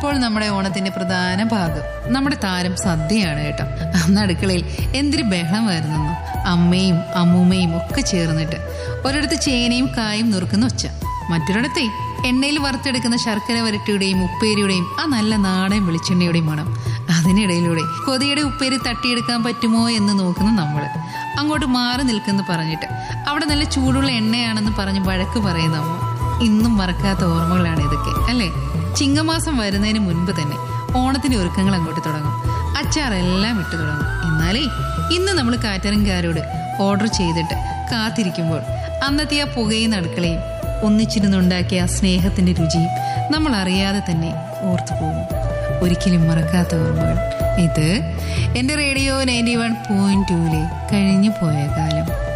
ഇപ്പോൾ നമ്മുടെ ഓണത്തിന്റെ പ്രധാന ഭാഗം നമ്മുടെ താരം സദ്യയാണ് കേട്ടോ അന്ന് അടുക്കളയിൽ എന്തൊരു ബഹളമായിരുന്നു അമ്മയും അമ്മൂമ്മയും ഒക്കെ ചേർന്നിട്ട് ഒരിടത്ത് ചേനയും കായും നുറുക്കുന്ന ഒച്ച മറ്റൊരിടത്തെ എണ്ണയിൽ വറുത്തെടുക്കുന്ന ശർക്കര വരട്ടിയുടെയും ഉപ്പേരിയുടെയും ആ നല്ല നാടൻ വെളിച്ചെണ്ണയുടെയും മണം അതിനിടയിലൂടെ കൊതിയുടെ ഉപ്പേരി തട്ടിയെടുക്കാൻ പറ്റുമോ എന്ന് നോക്കുന്ന നമ്മള് അങ്ങോട്ട് മാറി നിൽക്കുന്നു പറഞ്ഞിട്ട് അവിടെ നല്ല ചൂടുള്ള എണ്ണയാണെന്ന് പറഞ്ഞ് വഴക്ക് പറയുന്ന അമ്മ ഇന്നും മറക്കാത്ത ഓർമ്മകളാണ് ഇതൊക്കെ അല്ലേ ചിങ്ങമാസം വരുന്നതിന് മുൻപ് തന്നെ ഓണത്തിന്റെ ഒരുക്കങ്ങൾ അങ്ങോട്ട് തുടങ്ങും അച്ചാറെല്ലാം ഇട്ട് തുടങ്ങും എന്നാലേ ഇന്ന് നമ്മൾ കാറ്ററിംഗുകാരോട് ഓർഡർ ചെയ്തിട്ട് കാത്തിരിക്കുമ്പോൾ അന്നത്തെ ആ പുകയുന്ന അടുക്കളയും ഒന്നിച്ചിരുന്നുണ്ടാക്കിയ ആ സ്നേഹത്തിന്റെ രുചിയും നമ്മൾ അറിയാതെ തന്നെ ഓർത്തു പോകും ഒരിക്കലും മറക്കാത്ത ഓർമ്മകൾ ഇത് എന്റെ റേഡിയോ നയൻറ്റി വൺ പോയിന്റ് ടൂലെ കഴിഞ്ഞു പോയ കാലം